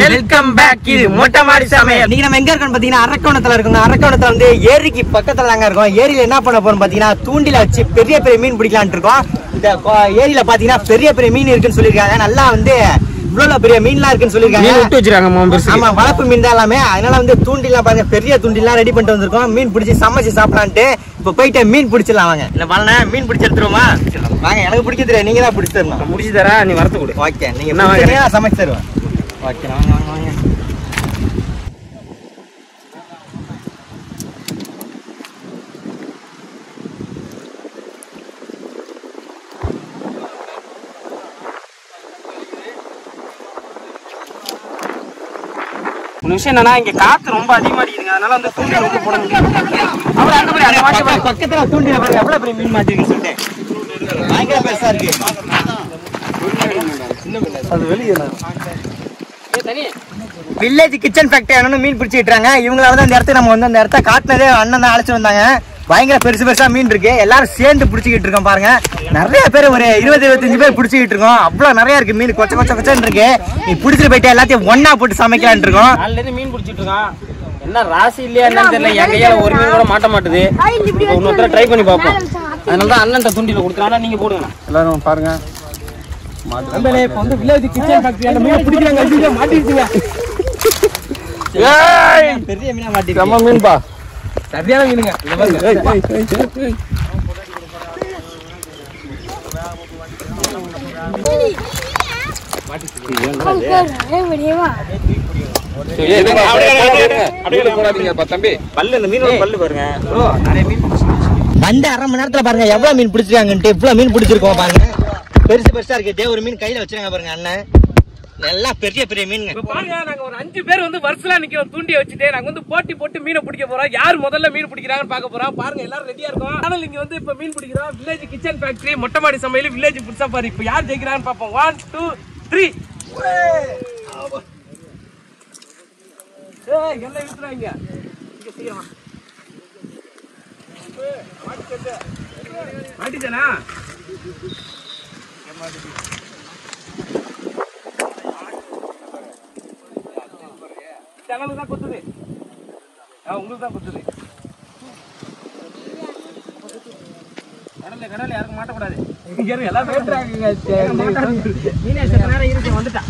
Welcome back இது மொட்டை மாடி சமையல் இன்னைக்கு நம்ம எங்க இருக்கோம் பாத்தீங்கன்னா அரக்கோணத்துல இருக்கோம் அரக்கோணத்துல வந்து ஏரிக்கு பக்கத்துல தாங்க இருக்கோம் ஏரியில என்ன பண்ண போறோம் பாத்தீங்கன்னா தூண்டில வச்சு பெரிய பெரிய மீன் பிடிக்கலாம்னு இருக்கோம் இந்த கொ- ஏரியில பாத்தீங்கன்னா பெரிய பெரிய மீன் இருக்குன்னு சொல்லியிருக்காங்க நல்லா வந்து இவ்வளவு பெரிய மீன்லாம் இருக்குன்னு மீன் சொல்லியிருக்காங்க விட்டு வச்சிருக்காங்க மாம் பெருசு ஆமா வளர்ப்பு மீன் தான் எல்லாமே அதனால வந்து தூண்டிலாம் பாருங்க பெரிய தூண்டிலாம் ரெடி பண்ணிட்டு வந்திருக்கோம் மீன் பிடிச்சி சமைச்சு சாப்பிடலான்ட்டு இப்ப போயிட்டு மீன் பிடிச்சிடலாம் வாங்க இல்ல பழன மீன் பிடிச்சி எடுத்துருவோமா வாங்க எனக்கு பிடிக்க தெரியும் நீங்க தான் பிடிச்சி தரணும் முடிச்சு தர நீ வரத்து கொடு ஓகே நீங்க என்ன வாங்க? பிடிச்சீங்கன்னா நான் சமைச்சு தருவேன் ஓகே வாங்க வாங்க வாங்க ஒரு விஷயம் என்னன்னா இங்க காத்து ரொம்ப அதிகமா அடிக்குதுங்க அதனால வந்து தூண்டில் ரொம்ப போட முடியும் அப்புறம் அந்த மாதிரி அதை மாட்டி பக்கத்துல- பக்கத்துல தூண்டில பாருங்க எவ்வளவு பெரிய மீன் மாட்டிருக்குன்னு சொல்லிட்டு பயங்கர பெருசா இருக்கு வில்லேஜ் கிச்சன் ஃபேக்டரி அண்ணனும் மீன் பிடிச்சிட்டாங்க இவங்கள வந்து அந்த இடத்துக்கு நம்ம வந்து அந்த இடத்த காட்டினதே அண்ணன் தான் அழைச்சு வந்தாங்க பயங்கர பெருசு பெருசா மீன் இருக்கு எல்லாரும் சேர்ந்து பிடிச்சிக்கிட்டு இருக்கோம் பாருங்க நிறைய பேர் ஒரு இருபது இருபத்தஞ்சு பேர் பிடிச்சிக்கிட்டு இருக்கோம் அவ்வளவு நிறைய இருக்கு மீன் கொச்ச கொச்ச கொச்சன்னு இருக்கு நீ பிடிச்சிட்டு போயிட்டு எல்லாத்தையும் ஒண்ணா போட்டு சமைக்கலாம்னு இருக்கோம் நாலுல இருந்து மீன் பிடிச்சிட்டு இருக்கான் என்ன ராசி இல்லையா என்னன்னு தெரியல என் கையால ஒரு மீன் கூட மாட்ட மாட்டுது இப்போ இன்னொருத்தர ட்ரை பண்ணி பார்ப்போம் அதனால தான் அண்ணன் தூண்டில கொடுத்துருக்கான் ஆனா நீங்க போடுங்க எல்லாரும் பாருங்க நம்பளே இப்போ வந்து வில்லேஜ் கிச்சன் ஃபேக்டரி அந்த மீன் பிடிக்கிறாங்க ஐயோ மாட்டிடுச்சுங்க பெரிய மீனா மாட்டி செம்ம மீன்பா சரியான மீனுங்க இங்க பாருங்க. போடாதீங்கப்பா தம்பி பல்லு இந்த மீனோட பல்லு பாருங்க ப்ரோ நிறைய மீன் வந்து அரை மணி நேரத்துல பாருங்க எவ்வளவு மீன் பிடிச்சிருக்காங்கன்ட்டு இவ்வளவு மீன் பிடிச்சிருக்கோம் பாருங்க பெருசு பெருசா இருக்கு டே ஒரு மீன் கையில வச்சிருக்காங்க பாருங்க அண்ணன் நல்லா பெரிய பெரிய மீனுங்க இப்ப பாருங்க நாங்க ஒரு அஞ்சு பேர் வந்து வருஷலா நிக்கிறோம் தூண்டிய வச்சுட்டு நாங்க வந்து போட்டி போட்டு மீனை பிடிக்க போறோம் யார் முதல்ல மீன் பிடிக்கிறாங்கன்னு பார்க்க போறோம் பாருங்க எல்லாரும் ரெடியா இருக்கோம் ஆனால் இங்க வந்து இப்ப மீன் பிடிக்கிறோம் வில்லேஜ் கிச்சன் ஃபேக்டரி மொட்டை மாடி சமையல் வில்லேஜ் புதுசா பாரு இப்ப யார் ஜெயிக்கிறான்னு பார்ப்போம் ஒன் டூ த்ரீ எல்லாம் இழுத்துறாங்க இங்க சீக்கிரமா மாட்டிச்சனா ஜன்னலுக்கு தான் குத்துது ஆ உங்களுக்கு தான் குத்துது கடல்ல கடல்ல யாருக்கும் மாட்டக்கூடாது இங்க இருக்கு எல்லாம் பேசுறாங்க மீனே செத்த நேரம் இருக்கு வந்துட்டான்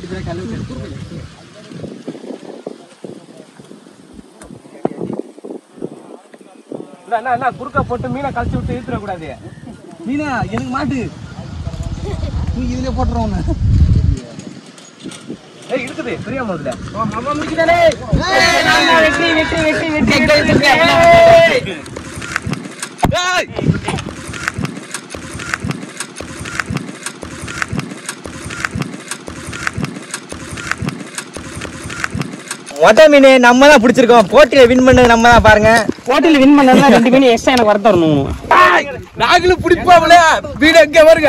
இல்ல என்ன என்ன குறுக்க போட்டு மீனை கழிச்சு விட்டு இழுத்துட கூடாது மீனா எனக்கு மாட்டு நீ இதுல போட்டுறோம் ஏய் இருக்குது தெரியாம அதுல மாமா முடிக்கிறானே வெற்றி வெற்றி வெற்றி வெற்றி ஏய் மொட்டை மீன் நம்ம தான் பிடிச்சிருக்கோம் போட்டியில வின் பண்ணது நம்ம தான் பாருங்க போட்டியில் வின் பண்ணதுல ரெண்டு மீன் எக்ஸ்ட்ரா எனக்கு வர தரணும் நாங்களும் பிடிப்பாமல வீடு எங்க வருங்க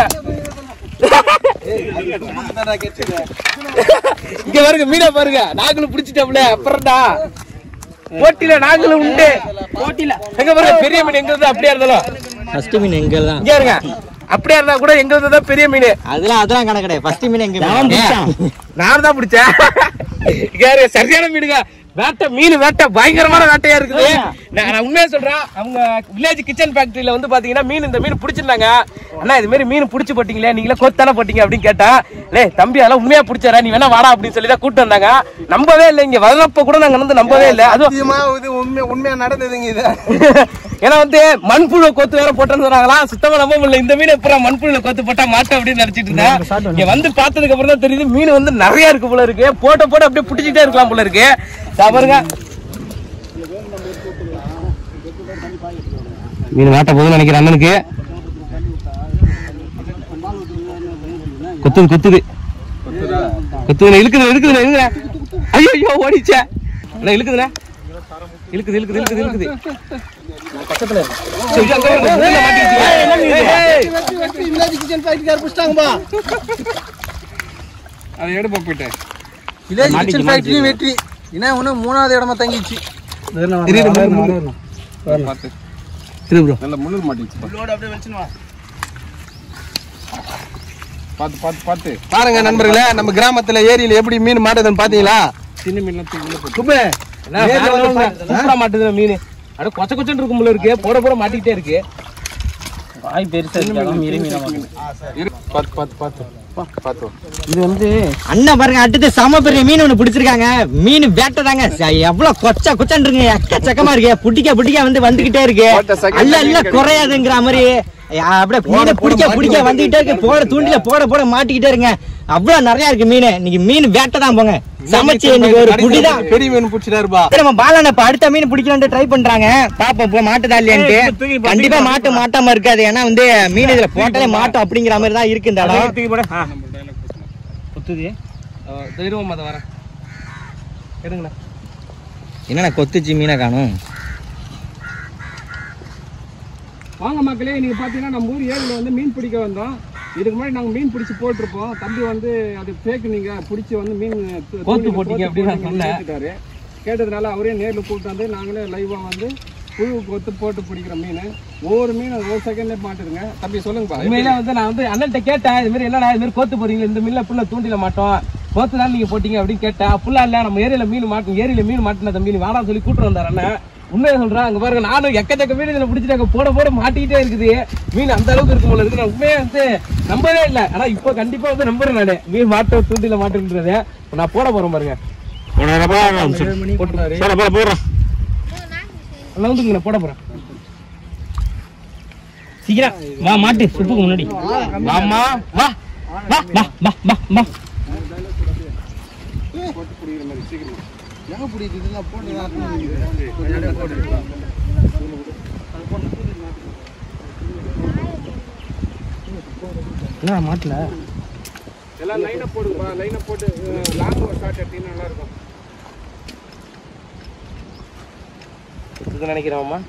இங்க பாருங்க மீனை பாருங்க நாங்களும் பிடிச்சிட்டோம்ல அப்புறம்டா போட்டியில நாங்களும் உண்டு போட்டியில எங்க பாருங்க பெரிய மீன் எங்க இருந்தா அப்படியே இருந்தாலும் ஃபர்ஸ்ட் மீன் எங்க தான் இங்க இருங்க அப்படியே இருந்தா கூட எங்க இருந்தா பெரிய மீன் அதெல்லாம் அதெல்லாம் கணக்கு கிடையாது ஃபர்ஸ்ட் மீன் எங்க நான் தான் பிடிச்சேன் இங்க பாருங்க, சரியான மீனுங்க வேட்டை மீன் வேட்டை பயங்கரமான வேட்டையா இருக்குது நான் நான் உண்மையா சொல்றேன் அவங்க வில்லேஜ் கிச்சன் ஃபேக்டரியில வந்து பாத்தீங்கன்னா மீன் இந்த மீன் பிடிச்சிருந்தாங்க அண்ணா இது மாதிரி மீன் பிடிச்சி போட்டீங்களே நீங்களே கொத்தானே போட்டீங்க அப்படின்னு கேட்டா லே தம்பி அதெல்லாம் உண்மையா பிடிச்சாரா நீ வேணா வாடா அப்படின்னு சொல்லி தான் கூட்டு வந்தாங்க நம்பவே இல்லை இங்க வரப்ப கூட நாங்க வந்து நம்பவே இல்லை அதுவும் சத்தியமா இது உண்மை உண்மையா நடந்ததுங்க இது ஏன்னா வந்து மண்புழு கொத்து வேற போட்டேன்னு சொன்னாங்களா சுத்தமா நம்ப முடியல இந்த மீன் எப்பறம் மண்புழு கொத்து போட்டா மாட்டேன் அப்படின்னு நினைச்சிட்டு இருந்தேன் இங்க வந்து பார்த்ததுக்கு அப்புறம் தான் தெரியுது மீன் வந்து நிறைய இருக்கு போல இருக்கு போட்ட போட அப்படியே பிடிச்சிட்டே இருக்கலாம் போல இருக்கு இதா பாருங்க மீன் மாட்ட போதுன்னு நினைக்கிறேன் அண்ணனுக்கு கொத்துது கொத்துது கொத்துதுண்ணே இழுக்குது இழுக்குதுண்ணே இழுக்குறேன் ஐயோ ஐயோ ஓடிச்சே அண்ணா இழுக்குதுண்ணே இழுக்குது இழுக்குது இழுக்குது இழுக்குது சரி, அங்க பாருங்க, மூணுல மாட்டிக்கிச்சு. ஏய், அதை எடுப்பா போயிட்டு வில்லேஜ் கிச்சன் ஃபேக்டரி வெற்றி என்ன ஒண்ணு மூணாவது இடமா தங்கிச்சு பார்த்து திரு ப்ரோ நல்ல முள்ளு மாட்டிச்சு பாத்து பாத்து பாத்து பாருங்க நண்பர்களே நம்ம கிராமத்துல ஏரியில எப்படி மீன் மாட்டுதுன்னு பாத்தீங்களா சின்ன மீன் துப்பு சூப்பரா மாட்டுது மீன் அட கொச்ச கொச்சன்னு இருக்கும் போல இருக்கு போட போட மாட்டிக்கிட்டே இருக்கு வாய் பெருசா இருக்காதான் மீறி மீனா மாட்டுது. இரு, பாத்து பாத்து பாத்து பாத்து இது வந்து அண்ணன் பாருங்க அடுத்து சம பெரிய மீன் ஒண்ணு பிடிச்சிருக்காங்க மீன் வேட்டை தாங்க ச- எவ்வளவு கொச்சா கொச்சான் இருக்குங்க எக்கச்சக்கமா இருக்கு புட்டிக்க புட்டிக்க வந்து வந்துகிட்டே இருக்கு போட்ட second அல்ல அல்ல மீன் குறையாதுங்கிற மாதிரி யா, அப்படியே மீனை பிடிக்க பிடிக்க வந்துகிட்டே இருக்கு போட தூண்டில போட போட மாட்டிக்கிட்டே இருங்க அவ்வளவு நிறைய இருக்கு மீன் இன்னைக்கு மீன் வேட்டை தான் போங்க சமைச்சு இன்னைக்கு ஒரு புடி தான் பெரிய மீன் பிடிச்சிட்டாருப்பா நம்ம பாலான இப்ப அடுத்த மீன் பிடிக்கலான்ட்டு ட்ரை பண்றாங்க பாப்போம் இப்போ மாட்டுதா இல்லையான்ட்டு கண்டிப்பா மாட்டு மாட்டாம இருக்காது ஏன்னா வந்து மீன் இதுல போட்டாலே மாட்டும் அப்படிங்கிற மாதிரி தான் இருக்கு இந்த இடம் தூக்கி போட ஆ. குத்துது தைரியம் அதை வரேன் எடுங்கண்ணா என்னண்ணா கொத்துச்சு மீனை காணும் வாங்க மக்களே நீங்க பாத்தீங்கன்னா நம்ம ஊர் ஏரியில வந்து மீன் பிடிக்க வந்தோம் இதுக்கு முன்னாடி நாங்க மீன் பிடிச்சு போட்டிருப்போம் தம்பி வந்து அது ஃபேக் நீங்க பிடிச்சி வந்து மீன் து- கோத்து தூண்டில போட்டீங்க அப்படின்னு நான் போட்டீங்கன்னு சொன்னேன். கேட்டுட்டாரு. கேட்டதுனால அவரே நேர்ல கூப்பிட்டு வந்து நாங்களே லைவா வந்து புழு கொத்து போட்டு பிடிக்கிற மீன் ஒவ்வொரு மீன் ஒரு செகண்ட்ல மாட்டுதுங்க தம்பி சொல்லுங்கப்பா உண்மையில வந்து நான் வந்து அண்ணன்ட்ட கேட்டேன் இது மாதிரி என்னடா இது மாதிரி கோத்து போறீங்க இந்த மீன்ல புள்ள தூண்டில மாட்டோம் கோத்து தான் நீங்க போட்டீங்க அப்படின்னு கேட்டேன் புல்லா இல்ல நம்ம ஏரியில மீன் மாட்டோம் ஏரியில மீன் மாட்டின தம்பி நீ வேணாம் சொல்லி கூட்டு வந்தார் அண்ணன் உண்மையை சொல்றேன் அங்க பாருங்க நானும் எக்கச்சக்க மீன் இதுல பிடிச்சிட்டு போட போட மாட்டிக்கிட்டே இருக்குது மீன் அந்த அளவுக்கு இருக்கும் போல இருக்கு நான் உண்மையே வந்து நம்பவே இல்லை ஆனா இப்போ கண்டிப்பா வந்து நம்புறேன் நானு மீன் மாட்ட தூண்டில மாட்டுன்றத இப்ப நான் போட போறேன் பாருங்க போட போட போடுறோம் நான் வந்து போட போறேன் சீக்கிரம் வா மாட்டு சுப்புக்கு முன்னாடி வாம்மா வா வா வா வா வா வா என்ன மாட்டல எல்லாம் லைனை போடுங்கப்பா லைனை போட்டு லாங் ஷாட் எடுத்தீங்கன்னா நல்லா இருக்கும் நினைக்கிறேன்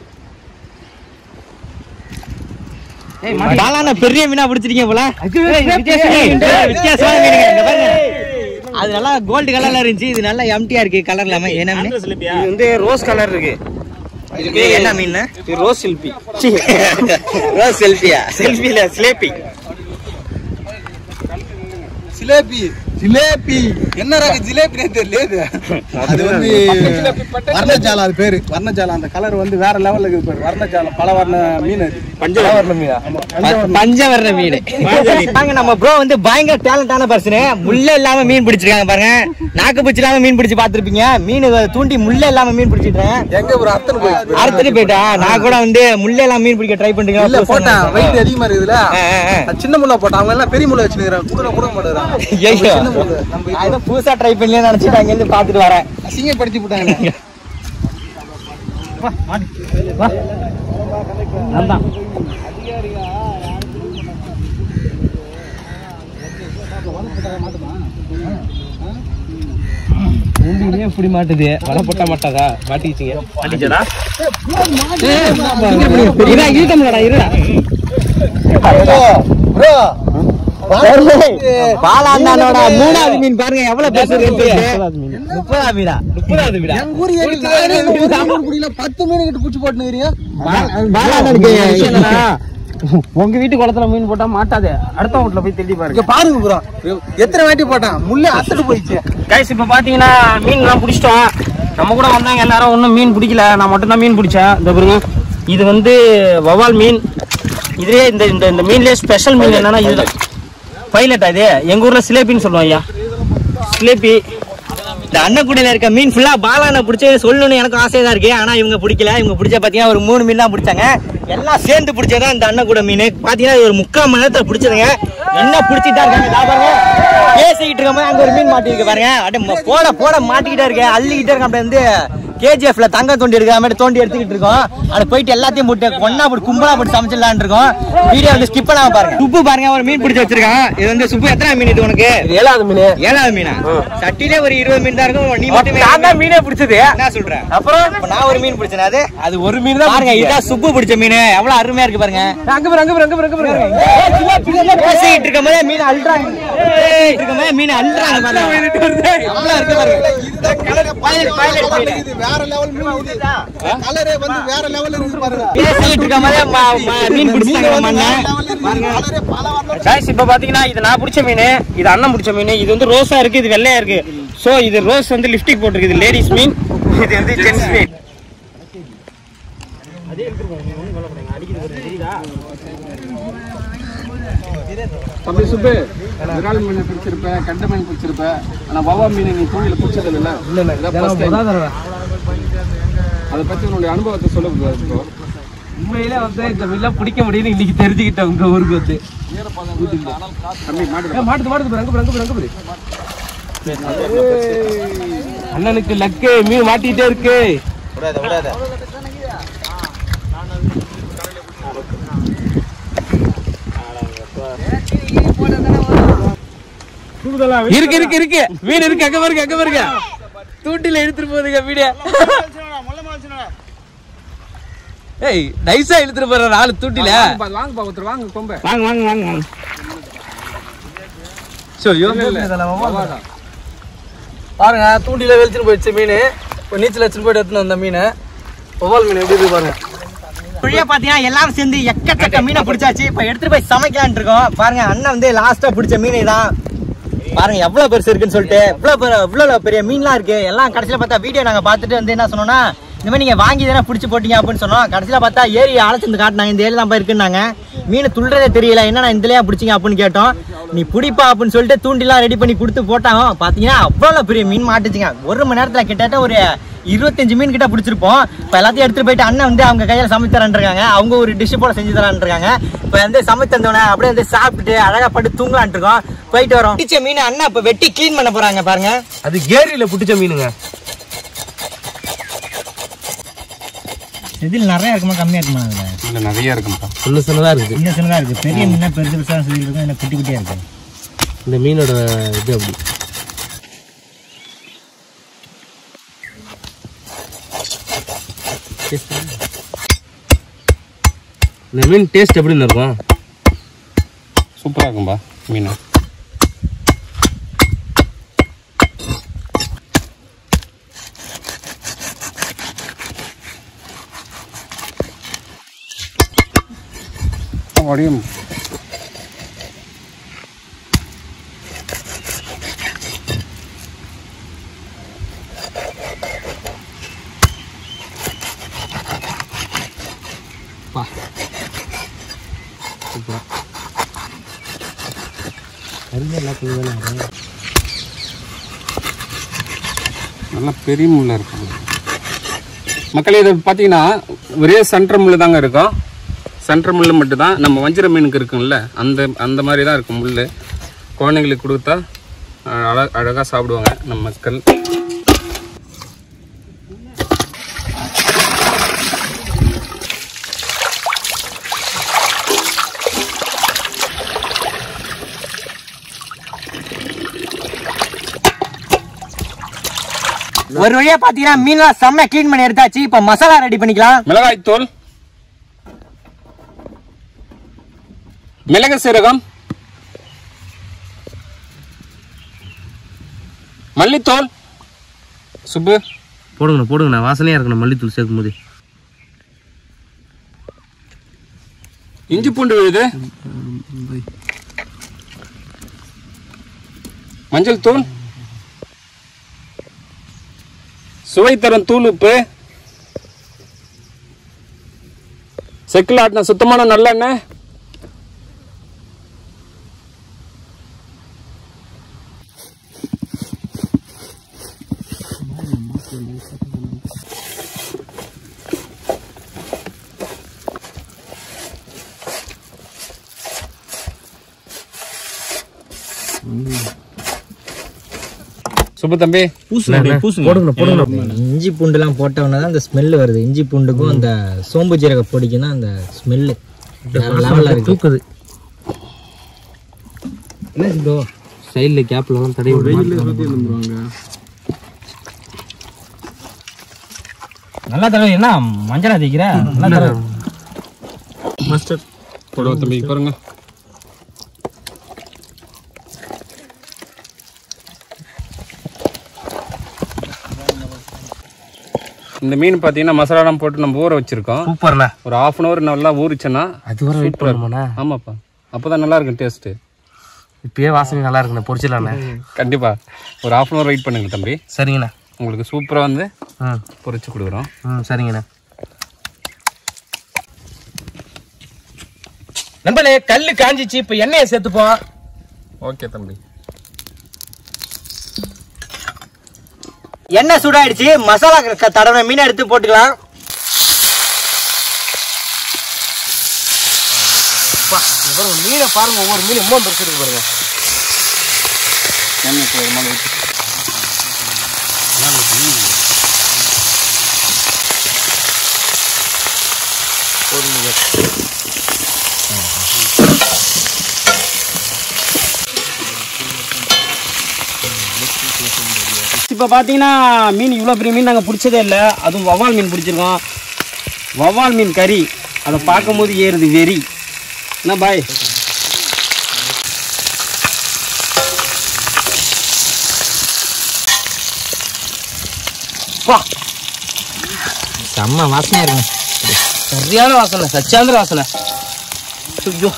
பாலான பெரிய மீனா பிடிச்சிருக்கீங்க போல ஏய், வித்தியாசமான மீனுங்க இங்க பாருங்க அது நல்லா கோல்டு கலர்ல இருந்துச்சு இது நல்லா எம்டியா இருக்கு கலர் இல்லாம என்ன மீன் இது வந்து ரோஸ் கலர் இருக்கு இது என்ன மீன் இது ரோஸ் சில்பி ரோஸ் செல்ஃபியா செல்பில சிலேபி ஜிலேபி ஜிலேபி என்ன ரக ஜிலேபினே தெரியல இது. அது வந்து வர்ணஜாலம் அது பேரு வர்ணஜாலம் அந்த கலர் வந்து வேற லெவல்ல இருக்குது பாரு வர்ணஜாலம் பல வர்ண மீன் அது பஞ்சவர்ண மீனா பஞ்சவர்ண மீன் பாருங்க நம்ம ப்ரோ வந்து பயங்கர டேலண்டான பர்சன் முள்ள இல்லாம மீன் பிடிச்சிருக்காங்க பாருங்க நாக்கு பிடிச்சி இல்லாம மீன் பிடிச்சு பாத்திருப்பீங்க மீன் தூண்டி முள்ள இல்லாம மீன் பிடிச்சிட்டேன் எங்க ஒரு அத்தனை போய் அறுத்துட்டு போயிட்டா நான் கூட வந்து முள்ள இல்லாம மீன் பிடிக்க ட்ரை இல்ல போட்டேன் பண்றீங்க வெயிட் அதிகமா இருக்குதுல்ல ஆ, ஆ, ஆ. அது சின்ன முள்ள போட்டேன் அவங்க எல்லாம் பெரிய முள்ள வச்சுக்கிறாங்க கூட கூட மாட்டேங்கிறாங்க ஐயோ. சின்ன முள்ள நம்ம நான் ஏதோ புதுசா ட்ரை பண்ணி நினைச்சிட்டு அங்க இருந்து பாத்துட்டு வரேன் அசிங்கப்படுத்தி போட்டாங்க அதான் மூண்டிலே இப்படி மாட்டுது வலை போட்டா மாட்டாதா மாட்டிக்கிச்சிங்க மாட்டிச்சடா இருடா, இருக்கமுலடா, இருடா. ப்ரோ பாலாண்ணனோட மூணாவது மீன் பாருங்க எவ்வளவு பெருசு இருக்கு முப்பதாம் மீனா முப்பதாவது விடா எங்க ஊர் ஏரியில் புடியில பத்து மீன் கிட்ட புடிச்சு போட்டுனுக்கிறீங்க பாலாண்ணனுக்கு உங்க வீட்டு குளத்துல மீன் போட்டா மாட்டாதே அடுத்த வீட்டுல போய் தேடி பாருங்க இங்க பாருங்க ப்ரோ எத்தனை வாட்டி போட்டான் முள்ளே அத்துட்டு போயிடுச்சு கைஸ் இப்ப பாத்தீங்கன்னா மீன் எல்லாம் பிடிச்சிட்டோம் நம்ம கூட வந்தாங்க எல்லாரும் ஒன்றும் மீன் பிடிக்கல நான் மட்டும் தான் மீன் பிடிச்சேன் இந்த பாருங்க இது வந்து வவால் மீன் இதுலயே இந்த இந்த இந்த மீன்லயே ஸ்பெஷல் மீன் என்னன்னா இதுல பைலட்டா இது எங்க ஊர்ல சிலேபின்னு சொல்லுவோம் ஐயா சிலேபி இந்த அன்னக்குடியில இருக்க மீன் ஃபுல்லா பாலான பிடிச்சி சொல்லணும்னு எனக்கு ஆசையா தான் இருக்கு ஆனா இவங்க பிடிக்கல இவங்க பிடிச்ச பாத்தீங்கன்னா ஒரு மூணு மீன் தான் பிடிச்சாங்க எல்லாம் சேர்ந்து பிடிச்சதான் இந்த அன்னக்கூட மீன் பாத்தீங்கன்னா இது ஒரு முக்கால் மணி நேரத்துல பிடிச்சதுங்க என்ன பிடிச்சிட்டா இருக்காங்க இதா பாருங்க பேசிக்கிட்டு இருக்க மாதிரி அங்க ஒரு மீன் மாட்டிருக்கு பாருங்க அப்படியே ம- போட போட மாட்டிக்கிட்டே இருக்கு அள்ளிக்கிட்டே இருக்க அப்படியே வந்து கேஜிஎஃப்ல தங்க தோண்டி எடுக்கிற மாதிரி தோண்டி எடுத்துக்கிட்டு இருக்கோம் அது போயிட்டு எல்லாத்தையும் போட்டு ஒன்னா போட்டு கும்பலா போட்டு சமைச்சிடலான்னு இருக்கோம் வீடியோ வந்து ஸ்கிப் பண்ணாம பாருங்க சுப்பு பாருங்க ஒரு மீன் பிடிச்சி வச்சிருக்கான் இது வந்து சுப்பு எத்தனை மீன் இது உனக்கு ஏழாவது மீன் ஏழாவது மீனா சட்டிலே ஒரு இருபது மீன் தான் இருக்கும் நீ மட்டும் நான் தான் மீனே பிடிச்சது என்ன சொல்ற அப்புறம் இப்ப நான் ஒரு மீன் பிடிச்சேன் அது அது ஒரு மீன் தான் பாருங்க இதுதான் சுப்பு பிடிச்ச மீன் எவ்வளவு அருமையா இருக்கு பாருங்க அங்க பாரு அங்க பாரு அங்க பாரு அங்க பாரு பேசிக்கிட்டு இருக்கும் போதே மீன் அள்ளுறாங்க இருக்கும் போதே மீன் அள்ளுறாங்க பாருங்க எவ்வளவு இருக்கு பாருங்க இதுதான் கலர் Pilot, pilot மீன். வேற லெவல் மீன் இது கலரே வந்து வேற லெவல் இருக்கு பாருங்க பேசிட்டு இருக்க மாதிரியே ம- ம- மீன் பிடிச்சிட்டாங்க நம்ம அண்ணன் கலரே பல வர்ணம் காய்ஸ் இப்போ பார்த்தீங்கன்னா இது நான் பிடிச்ச மீன் இது அண்ணன் பிடிச்ச மீன் இது வந்து ரோஸா இருக்கு இது வெள்ளையா இருக்கு ஸோ இது ரோஸ் வந்து லிப்ஸ்டிக் போட்டிருக்கு இது லேடிஸ் மீன் இது வந்து ஜென்ஸ் மீன் தம்பி சுப்பு விரால் மீன் பிடிச்சிருப்ப கண்ட மீன் பிடிச்சிருப்ப ஆனா வவா மீன் நீ தூண்டில பிடிச்சது இல்ல அதை பத்தி உன்னுடைய அனுபவத்தை சொல்ல ப்ரோ உண்மையிலே வந்து இந்த மீன்லாம் பிடிக்க முடியும்னு இன்னைக்கு தெரிஞ்சுக்கிட்டேன் உங்க ஊருக்கு வந்து தம்பி மாடு ஏய், மாட்டுது மாட்டுது பாரு, அங்க பாரு, அங்க பாரு, அங்க பாரு. அண்ணனுக்கு லக்கு மீன் மாட்டிட்டே இருக்கு இருக்கு இருக்கு இருக்கு மீன் இருக்கு அங்க பாருங்க அங்க பாருங்க தூண்டில எடுத்துட்டு போகுதுங்க மீடியா ஏய் நைஸா இழுத்துட்டு போற ஆளு தூண்டில வாங்கப்பா, வாங்கப்பா ஒருத்தர் வாங்க கொம்ப வாங்க வாங்க வாங்க வாங்க சோ பாருங்க தூண்டில வெளிச்சுட்டு போயிடுச்சு மீன் இப்போ நீச்சல் வச்சுட்டு போயிட்டு எடுத்துன்னு வந்த மீன் ஒவ்வால் மீன் எப்படி இருக்கு பாருங்க வழியா பாத்தீங்கன்னா எல்லாரும் சேர்ந்து எக்கச்சக்க மீனை பிடிச்சாச்சு இப்ப எடுத்துட்டு போய் சமைக்கலாம்னு இருக்கோம் பாருங்க அண்ணன் வந்து லாஸ்டா பிடிச்ச மீன் இதான் பாருங்க எவ்வளவு பெருசு இருக்குன்னு சொல்லிட்டு இவ்வளவு பெரிய- இவ்வளவு பெரிய மீன்லாம் இருக்கு எல்லாம் கடைசியில பார்த்தா வீடியோ நாங்க பார்த்துட்டு வந்து என்ன சொன்னோம்னா இந்த மாதிரி நீங்க வாங்கி தானே பிடிச்சி போட்டீங்க அப்படின்னு சொன்னோம் கடைசியில பார்த்தா ஏரி அழைச்சிருந்து காட்டினாங்க இந்த ஏரி தான் போய் இருக்குன்னாங்க மீன் துள்றதே தெரியல என்னண்ணா இதுலயா பிடிச்சிங்க அப்படின்னு கேட்டோம் நீ பிடிப்பா அப்படின்னு சொல்லிட்டு தூண்டிலாம் ரெடி பண்ணி கொடுத்து போட்டாங்க பாத்தீங்கன்னா அவ்வளவு பெரிய மீன் மாட்டுச்சுங்க ஒரு மணி நேரத்துல கிட்டத்தட்ட ஒரு இருபத்தஞ்சு மீன் கிட்ட பிடிச்சிருப்போம் இப்போ எல்லாத்தையும் எடுத்துட்டு போயிட்டு அண்ணன் வந்து அவங்க கையில சமைச்சு தரேன்ருக்காங்க அவங்க ஒரு டிஷ் போல செஞ்சு தரான்ருக்காங்க இப்போ வந்து சமைச்சு தந்தவன அப்படியே வந்து சாப்பிட்டுட்டு அழகா பட்டு தூங்கலான் இருக்கோம் போயிட்டு வரோம் பிடிச்ச மீன் அண்ணன் இப்போ வெட்டி க்ளீன் பண்ண போறாங்க பாருங்க அது ஏரியில புடிச்ச மீனுங்க இதில் நிறைய இருக்குமா கம்மியா இருக்குமா அதுல இல்ல நிறைய இருக்கும்பா சின்ன சின்னதா இருக்குது இந்த சின்னதா இருக்கு பெரிய மீனா பெருசு பெருசா சொல்லி இருக்கும் இல்லை குட்டி குட்டியா இருக்கு இந்த மீனோட இது அப்படி இந்த மீன் டேஸ்ட் எப்படின்னு இருக்கும் சூப்பரா இருக்கும்பா மீன் உடையும் நல்லா பெரிய முள்ள இருக்கும் மக்களே இது பார்த்தீங்கன்னா ஒரே சென்டர் முள்ளு தாங்க இருக்கும் சென்டர் முள்ளு மட்டும்தான் நம்ம வஞ்சிர மீனுக்கு இருக்கும்ல அந்த அந்த மாதிரி தான் இருக்கும் முள் குழந்தைங்களுக்கு கொடுத்தா அழ அழகாக சாப்பிடுவாங்க நம்ம மக்கள் ஒரு வழியா பாத்தீங்கன்னா மீன்லாம் செம்ம க்ளீன் பண்ணி எடுத்தாச்சு இப்போ மசாலா ரெடி பண்ணிக்கலாம் மிளகாய் தூள் மிளகு சீரகம் மல்லித்தூள் சுப்பு போடுங்கண்ணா போடுங்கண்ணா வாசனையா இருக்கணும் மல்லித்தூள் சேர்க்கும் போது இஞ்சி பூண்டு விழுது மஞ்சள் தூள் சுவை தரும் தூள் உப்பு செக்கில் ஆட்டின சுத்தமான நல்லெண்ணெய் சுப்பு தம்பி போடுங்க போடுங்க இஞ்சி பூண்டுலாம் போட்டவொன்னே தான் அந்த ஸ்மெல் வருது இஞ்சி பூண்டுக்கும் அந்த சோம்பு ஜீரக பொடிக்கும் தான் அந்த ஸ்மெல்லு லெவலில் இருக்கு தூக்குது என்ன ப்ரோ சைடில் கேப்லலாம் தடவி நல்லா தடவை என்ன மஞ்சளா தேய்க்கிற நல்லா தடவை மாஸ்டர் போடுவ தம்பி பாருங்க இந்த மீன் பார்த்தீங்கன்னா மசாலாலாம் போட்டு நம்ம ஊற வச்சிருக்கோம் சூப்பர்ண்ணா ஒரு ஹாஃப் அன் ஹவர் நல்லா ஊறிச்சுன்னா அது வரை வெயிட் பண்ணுமாண்ணா ஆமாப்பா அப்பதான் நல்லா இருக்கும் டேஸ்ட்டு இப்பயே வாசனை நல்லா இருக்குண்ணா பொரிச்சிடலாண்ணே கண்டிப்பா ஒரு ஹாஃப் அன் ஹவர் வெயிட் பண்ணுங்க தம்பி சரிங்கண்ணா உங்களுக்கு சூப்பரா வந்து ம் பொரிச்சு கொடுக்குறோம் ம் சரிங்கண்ணா நண்பர்களே கல்லு காஞ்சிச்சு இப்ப எண்ணெயை சேர்த்துப்போம் ஓகே தம்பி எண்ணெய் சூடாயிடுச்சு மசாலா க- தடவை மீனை எடுத்து போட்டுக்கலாம் பாருங்க மீனை பாருங்க ஒவ்வொரு மீன் எவ்வளோ பெருசு இருக்கு பாருங்க எண்ணெய் போய் மேலே ஊற்றி இப்போ பார்த்தீங்கன்னா மீன் இவ்வளோ பெரிய மீன் நாங்கள் பிடிச்சதே இல்லை அதுவும் வவ்வால் மீன் பிடிச்சிருக்கோம் வவ்வால் மீன் கறி அதை பார்க்கும்போது ஏறுது வெறி என்ன பாய் செம்ம வாசனையா இருக்குங்க சரியான வாசனை சச்சாந்திர வாசனை ஐயோ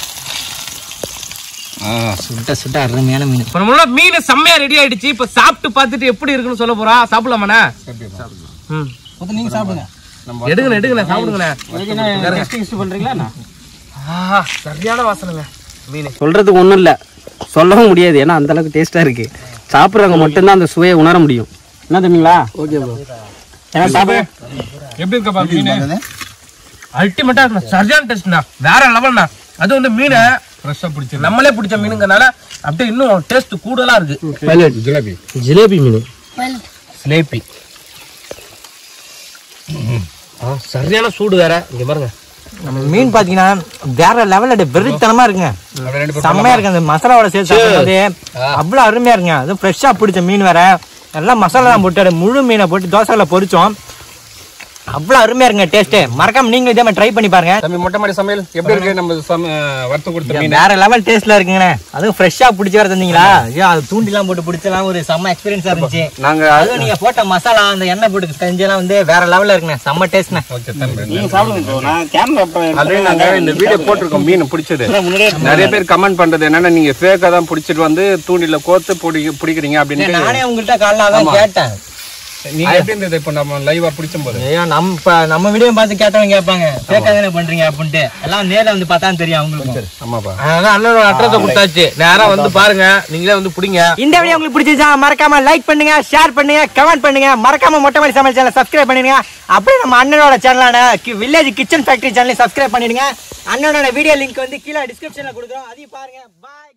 சுட்ட சுட்ட அருமையான மீன் இப்போ நம்மளோட மீன் செம்மையா ரெடி ஆயிடுச்சு இப்போ சாப்பிட்டு பார்த்துட்டு எப்படி இருக்குன்னு சொல்ல போறா சாப்பிடலாமாண்ணே ம் நீங்க சாப்பிடுங்க எடுங்கண்ணே எடுங்கண்ணே சாப்பிடுங்கண்ணே பண்ணுறீங்களா ஆஹா சரியான வாசனைங்க மீன் சொல்கிறதுக்கு ஒன்றும் இல்லை சொல்லவும் முடியாது ஏன்னா அந்த அளவுக்கு டேஸ்ட்டாக இருக்குது சாப்பிட்றவங்க மட்டும்தான் அந்த சுவையை உணர முடியும் என்ன தம்பிங்களா ஓகே ப்ரோ ஏன்னா சாப்பிட எப்படி இருக்கப்பா மீன் அல்டிமேட்டா இருக்குண்ணா சரியான டேஸ்ட்ண்ணா வேற லெவல்ண்ணா அது வந்து மீனை ஃப்ரெஷ்ஷாக பிடிச்சி நம்மளே பிடிச்ச மீனுங்கனால அப்படியே இன்னும் டேஸ்ட் கூடுதலா இருக்கு ஜிலேபி ஜிலேபி மீன் ஜிலேபி ஆ சரியான சூடு வேற இங்க பாருங்க நம்ம மீன் பாத்தீங்கன்னா வேற லெவல்ல வெறித்தனமா இருக்குங்க செம்மையா இருக்கு அந்த மசாலாவோட சேர்த்து சாப்பிடும்போது அவ்வளவு அருமையா இருக்குங்க அதுவும் ஃப்ரெஷ்ஷா பிடிச்ச மீன் வேற எல்லாம் மசாலா தான் போட்டு அப்படியே முழு மீனை போட்டு தோசைல பொரிச்சோம் அவ்வளவு அருமையா இருக்குங்க டேஸ்ட் மறக்காம நீங்க இதே மாதிரி ட்ரை பண்ணி பாருங்க தம்பி மொட்டை மாடி சமையல் எப்படி இருக்கு நம்ம சம வறுத்து கொடுத்த மீன் வேற லெவல் டேஸ்ட்ல இருக்குங்கண்ணே அதுவும் ஃப்ரெஷ்ஷா பிடிச்சி வர தந்தீங்களா ஐயோ அது தூண்டிலாம் போட்டு பிடிச்சலாம் ஒரு செம்ம எக்ஸ்பீரியன்ஸா இருந்துச்சு நாங்க அதுவும் நீங்க போட்ட மசாலா அந்த எண்ணெய் போட்டு செஞ்செல்லாம் வந்து வேற லெவல்ல இருக்குண்ணே செம்ம டேஸ்ட்ண்ணே ஓகே தம்பி நீங்கள் சாப்பிடுங்க ப்ரோ நான் கேமரா ஆல்ரெடி நாங்க இந்த வீடியோ போட்டிருக்கோம் மீன் பிடிச்சது நிறைய பேர் கமெண்ட் பண்றது என்னன்னா நீங்க ஃபேக்கா தான் பிடிச்சிட்டு வந்து தூண்டில கோத்து பிடி பிடிக்கிறீங்க அப்படின்னு நானே உங்கள்கிட்ட காலைல அதான் கேட்டேன் நீங்க எப்படி இருந்தது இப்போ நம்ம லைவா பிடிச்சும் போது ஐயோ நம்ம இப்ப நம்ம வீடியோ பார்த்து கேட்டவங்க கேட்பாங்க கேட்க தானே பண்றீங்க அப்படின்ட்டு எல்லாம் நேர்ல வந்து பார்த்தா தெரியும் அவங்களுக்கு ஆமாப்பா அதான் அண்ணனோட அட்ரஸை கொடுத்தாச்சு நேரா வந்து பாருங்க நீங்களே வந்து பிடிங்க இந்த வீடியோ உங்களுக்கு பிடிச்சிருச்சா மறக்காம லைக் பண்ணுங்க ஷேர் பண்ணுங்க கமெண்ட் பண்ணுங்க மறக்காம மொட்டை மாடி சமையல் சேனல் சப்ஸ்கிரைப் பண்ணிடுங்க அப்படியே நம்ம அண்ணனோட சேனலான வில்லேஜ் கிச்சன் ஃபேக்டரி சேனலையும் சப்ஸ்கிரைப் பண்ணிடுங்க அண்ணனோட வீடியோ லிங்க் வந்து கீழே டிஸ்கிரிப்ஷன்ல கொடுக்குறோம் அதையும் பாருங்க பாய்